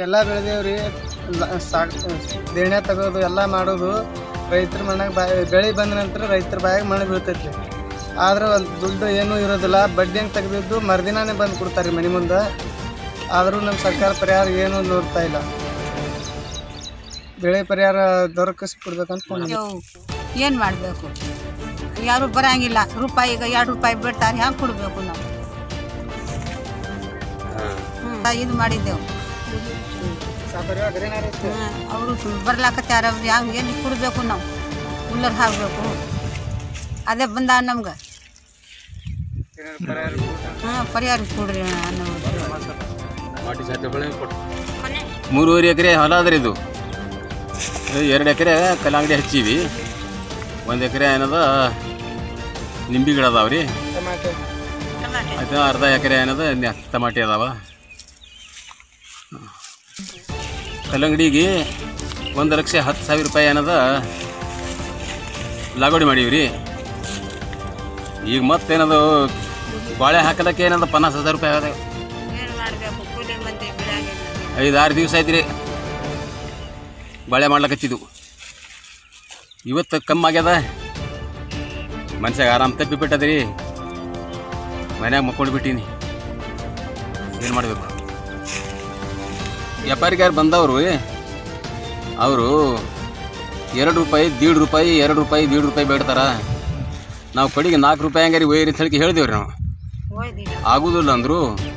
ಬೆಲ್ಲ ಬೆಳೆದೇವ್ರಿ ಸಾಕ್ ದೇಣೆ ತೆಗೋದು ಎಲ್ಲ ಮಾಡೋದು ರೈತರ ಮನೆಗೆ ಬಾಯಿ ಬೆಳೆ ಬಂದ ನಂತರ ರೈತರ ಬಾಯಾಗ ಮಣ್ಣು ಬೀಳ್ತೈತಿ ಆದ್ರೆ ಒಂದು ದುಡ್ಡು ಏನೂ ಇರೋದಿಲ್ಲ ಬಡ್ಡಿ ಹಂಗೆ ತೆಗೆದಿದ್ದು ಮರುದಿನಾನೇ ಬಂದು ಕೊಡ್ತಾರೆ ಮನೆ ಮುಂದೆ ಆದರೂ ನಮ್ಮ ಸರ್ಕಾರ ಪರಿಹಾರ ಏನೂ ನೋಡ್ತಾ ಇಲ್ಲ ಬೆಳೆ ಪರಿಹಾರ ದೊರಕಿಸ್ಕೊಡ್ಬೇಕಂತ ಫೋನ್ ಏನು ಮಾಡಬೇಕು ಯಾರು ಬರಂಗಿಲ್ಲ ರೂಪಾಯಿಗೆ ಎರಡು ರೂಪಾಯಿ ಬಿಡ್ತಾರೆ ಹ್ಯಾಂಗೆ ಕೊಡಬೇಕು ನಾವು ಹ್ಮ್. ಇದು ಮಾಡಿದ್ದೆವು ಅವರು ಬರ್ಲಾಕತ್ಯಾರ ಅವ್ರು ಹ್ಯಾಂಗೆ ಏನು ಕೊಡಬೇಕು ನಾವು ಉಲ್ಲರ್ ಹಾಕಬೇಕು ಅದೇ ಬಂದ ನಮ್ಗೆ ಹಾಂ ಪರಿಹಾರ ಕೊಡ್ರಿ ಅನ್ನೋದು ಮೂರುವರೆ ಎಕರೆ ಹೊಲ ಅದ್ರಿ ಇದು ಎರಡು ಎಕರೆ ಕಲ್ಲಂಗಡಿ ಹಚ್ಚೀವಿ ಒಂದು ಎಕರೆ ಏನದ ನಿಂಬೆ ಗಿಡ ಅದಾವ ರೀ ಅದು ಅರ್ಧ ಎಕರೆ ಏನದ ನ್ಯಾ- ಟಮಾಟಿ ಅದಾವ ಕಲ್ಲಂಗಡಿಗೆ ಒಂದು ಲಕ್ಷ ಹತ್ತು ಸಾವಿರ ರೂಪಾಯಿ ಏನದ ಲಾಗೋಡಿ ಮಾಡೀವಿ ರೀ ಈಗ ಮತ್ತೇನದು ಬಾಳೆ ಹಾಕಲಕ್ಕೆ ಏನದ ಪನ್ನಾಸ್ ಹಜಾರ್ ರೂಪಾಯಿ ಅದ ಏನು ಮಾಡಬೇಕು ಕೂಲಿ ಮಂದಿ ಬಿಡಂಗಿಲ್ಲ ಐದು ಆರು ದಿವಸ ಆಯ್ತು ರೀ ಬಾಳೆ ಮಾಡ್ಲಕತ್ತಿದ್ದು ಇವತ್ತು ಕಮ್ಮಿ ಆಗ್ಯದ ಮನ್ಸಾಗ ಆರಾಮ್ ತಪ್ಪಿ ಬಿಟ್ಟದ್ರಿ ಮನ್ಯಾಗ ಮಕ್ಕೊಂಡು ಬಿಟ್ಟೀನಿ ಏನು ಮಾಡಬೇಕು ವ್ಯಾಪಾರಿಗಾರು ಬಂದವರು ಅವರು ಎರಡು ರೂಪಾಯಿ ದೀಡ್ ರೂಪಾಯಿ ಎರಡು ರೂಪಾಯಿ ದೀಡ್ ರೂಪಾಯಿ ಬೇಡ್ತಾರ ನಾವು ಕಡೆಗೆ ನಾಲ್ಕು ರೂಪಾಯಿ ಹಂಗಾರಿ ಒಯ್ಯಿರಿ ಅಂತ ಹೇಳಿ ಹೇಳಿದೇವ್ರಿ ನಾವು ಹೋಯ್ದಿಲ್ಲ ಆಗುದಿಲ್ಲ ಅಂದ್ರು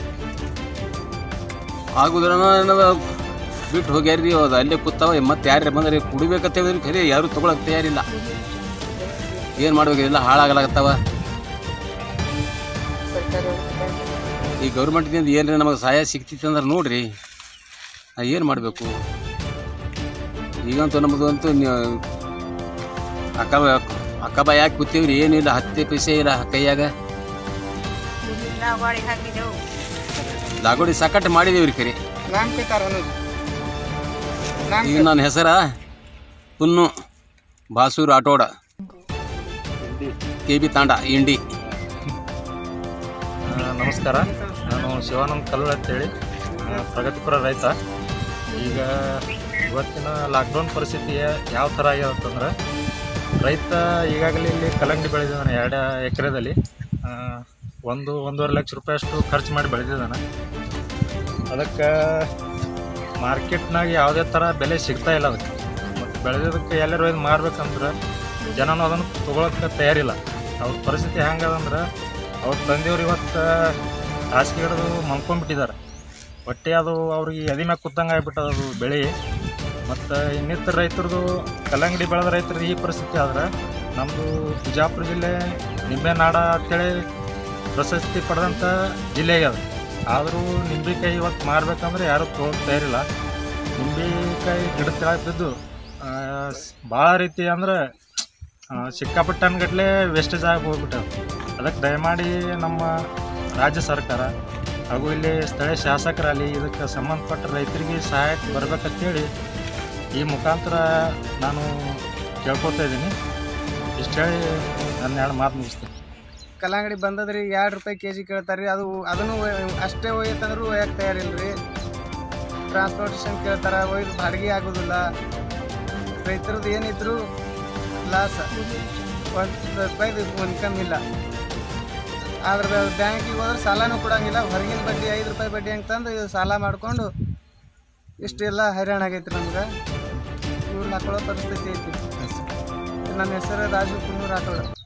ಆಗುದಿಲ್ಲ ಏನದ ಬಿಟ್ಟು ಹೋಗ್ಯಾರ್ರಿ ಅದು ಅಲ್ಲೇ ಕೂತಾವ ಮತ್ತೆ ಯಾರ್ಯಾರು ಬಂದ್ರೆ ಕುಡಿಬೇಕಂತ ಹೇಳಿದ್ರೆ ಖರೆ ಯಾರು ತಗೊಳಕ್ ತಯಾರಿಲ್ಲ ಏನು ಮಾಡ್ಬೇಕು ಎಲ್ಲ ಹಾಳಾಗಲಾಗತ್ತಾವ ಈ ಗೌರ್ಮೆಂಟ್ನಿಂದ ಏನ್ರಿ ನಮಗೆ ಸಹಾಯ ಸಿಗ್ತಿತ್ತು ಅಂದ್ರೆ ನೋಡ್ರಿ ನಾ ಏನು ಮಾಡಬೇಕು ಈಗಂತೂ ನಮ್ಮದು ಅಂತೂ ನ್ಯ- ಅಕ್ಕ ಅಕ್ಕ ಬಾಯಿ ಹಾಕಿ ಕೂತೀವ್ರಿ ಏನಿಲ್ಲ ಹತ್ತೆ ಪೈಸೆ ಇಲ್ಲ ಕೈಯಾಗ ಲಾವಾಡಿ ಹಾಕಿದೆವು ಲಾಗೋಡಿ ಸಾಕಟ್ಟು ಮಾಡಿದೇವ್ರಿ ಕರಿ ನಾಮ್ ಕೇಳ್ತಾರ ಅನ್ನೋದು ನಾಮ್ ಈಗ ನನ್ನ ಹೆಸರ ಪುನ್ನು ಬಾಸೂರು ಆಟೋಡ ಕೆ ಬಿ ತಾಂಡ ಇಂಡಿ ಆ, ನಮಸ್ಕಾರ ನಾನು ಶಿವಾನಂದ್ ಕಲ್ಲೂರ್ ಅಂತೇಳಿ ಆ, ಪ್ರಗತಿಪರ ರೈತ ಈಗ ಇವತ್ತಿನ ಲಾಕ್ಡೌನ್ ಪರಿಸ್ಥಿತಿ ಯಾವ ಥರ ಆಗ್ಯದ ಅಂತಂದ್ರೆ ರೈತ ಈಗಾಗಲೇ ಇಲ್ಲಿ ಕಲ್ಲಂಗಡಿ ಬೆಳೆದಿದ್ದಾನೆ ಎರಡು ಎಕರೆದಲ್ಲಿ ಆ, ಒಂದು ಒಂದೂವರೆ ಲಕ್ಷ ರೂಪಾಯಿ ಅಷ್ಟು ಖರ್ಚು ಮಾಡಿ ಬೆಳೆದಿದ್ದಾನೆ ಅದಕ್ಕೆ ಮಾರ್ಕೆಟ್ನಾಗ ಯಾವುದೇ ಥರ ಬೆಲೆ ಸಿಗ್ತಾ ಇಲ್ಲ ಅದಕ್ಕೆ ಮತ್ತು ಬೆಳೆದಿದ್ದಕ್ಕೆ ಎಲ್ಲರೂ ಇದು ಮಾರ್ಬೇಕಂದ್ರೆ ಜನನೂ ಅದನ್ನು ತೊಗೊಳಕ್ಕೆ ತಯಾರಿಲ್ಲ ಅವ್ರ ಪರಿಸ್ಥಿತಿ ಹೆಂಗದಂದ್ರೆ ಅವ್ರ ತಂದೆಯವ್ರು ಇವತ್ತು ಹಾಸಿಗೆ ಹಿಡಿದು ಮನ್ಕೊಂಡ್ಬಿಟ್ಟಿದ್ದಾರೆ ಒಟ್ಟೆ ಅದು ಅವ್ರಿಗೆ ಎದಿ ಮ್ಯಾಗ ಕೂತಂಗೆ ಆಗ್ಬಿಟ್ಟದ ಅದು ಬೆಳೆ ಮತ್ತು ಇನ್ನಿತರ ರೈತರದು ಕಲ್ಲಂಗಡಿ ಬೆಳೆದ ರೈತರದ್ದು ಈ ಪರಿಸ್ಥಿತಿ ಆದ್ರೆ ನಮ್ಮದು ಬಿಜಾಪುರ ಜಿಲ್ಲೆ ನಿಂಬೆನಾಡ ಅಂತೇಳಿ ಪ್ರಶಸ್ತಿ ಪಡೆದಂಥ ಜಿಲ್ಲೆ ಅದು ಆದರೂ ನಿಂಬೆಕಾಯಿ ಇವತ್ತು ಮಾರ್ಬೇಕಂದ್ರೆ ಯಾರೂ ತೊಗೊಳಕ್ಕೆ ತಯಾರಿಲ್ಲ ನಿಂಬೆಕಾಯಿ ಗಿಡದ ಕೆಳಗೆ ಬಿದ್ದು ಭಾಳ ರೀತಿ ಅಂದ್ರೆ ಆ, ಸಿಕ್ಕಾಪಟ್ಟೆ ಗಟ್ಟಲೆ ವೇಸ್ಟೇಜ್ ಆಗಿ ಹೋಗ್ಬಿಟ್ಟವು ಅದಕ್ಕೆ ದಯಮಾಡಿ ನಮ್ಮ ರಾಜ್ಯ ಸರ್ಕಾರ ಹಾಗೂ ಇಲ್ಲಿ ಸ್ಥಳೀಯ ಶಾಸಕರಲ್ಲಿ ಇದಕ್ಕೆ ಸಂಬಂಧಪಟ್ಟ ರೈತರಿಗೆ ಸಹಾಯಕ್ಕೆ ಬರ್ಬೇಕಂತೇಳಿ ಈ ಮುಖಾಂತರ ನಾನು ಕೇಳ್ಕೊತಾ ಇದ್ದೀನಿ ಇಷ್ಟು ಹೇಳಿ ನನ್ನ ಎರಡು ಮಾತು ಮುಗಿಸ್ತೀನಿ ಕಲ್ಲಂಗಡಿ ಬಂದದ್ರಿ ಎರಡು ರೂಪಾಯಿ ಕೆ ಜಿ ಕೇಳ್ತಾರೆ ಅದು ಅದನ್ನು ಒಯ್- ಅಷ್ಟೇ ಒಯ್ಯತ್ತಂದ್ರೂ ಒಯ್ಯಕ್ಕೆ ತಯಾರಿಲ್ಲ ರೀ ಟ್ರಾನ್ಸ್ಪೋರ್ಟೇಷನ್ ಕೇಳ್ತಾರೆ ಒಯ್ದು ಬಾಡಿಗೆ ಆಗೋದಿಲ್ಲ ರೈತರದ್ದು ಏನಿದ್ರು ಲಾಸ್ ಒಂದು ರೂಪಾಯಿದು ಇನ್ಕಮ್ ಇಲ್ಲ ಆದ್ರೆ ಬ್ಯಾಂಕಿಗೆ ಹೋದ್ರೆ ಸಾಲನೂ ಕೊಡಂಗಿಲ್ಲ ಹೊರಗಿನ ಬಡ್ಡಿ ಐದು ರೂಪಾಯಿ ಬಡ್ಡಿ ಹಂಗೆ ತಂದು ಇದು ಸಾಲ ಮಾಡಿಕೊಂಡು ಇಷ್ಟೆಲ್ಲ ಹೈರಾಣ ಆಗೈತೆ ನಮ್ಗೆ ಇವ್ರು ಹಾಕೊಳ್ಳೋ ಪರಿಸ್ಥಿತಿ ಐತಿ ನನ್ನ ಹೆಸರು ರಾಜು ಕುನ್ನೂರು ಆಟೋಡ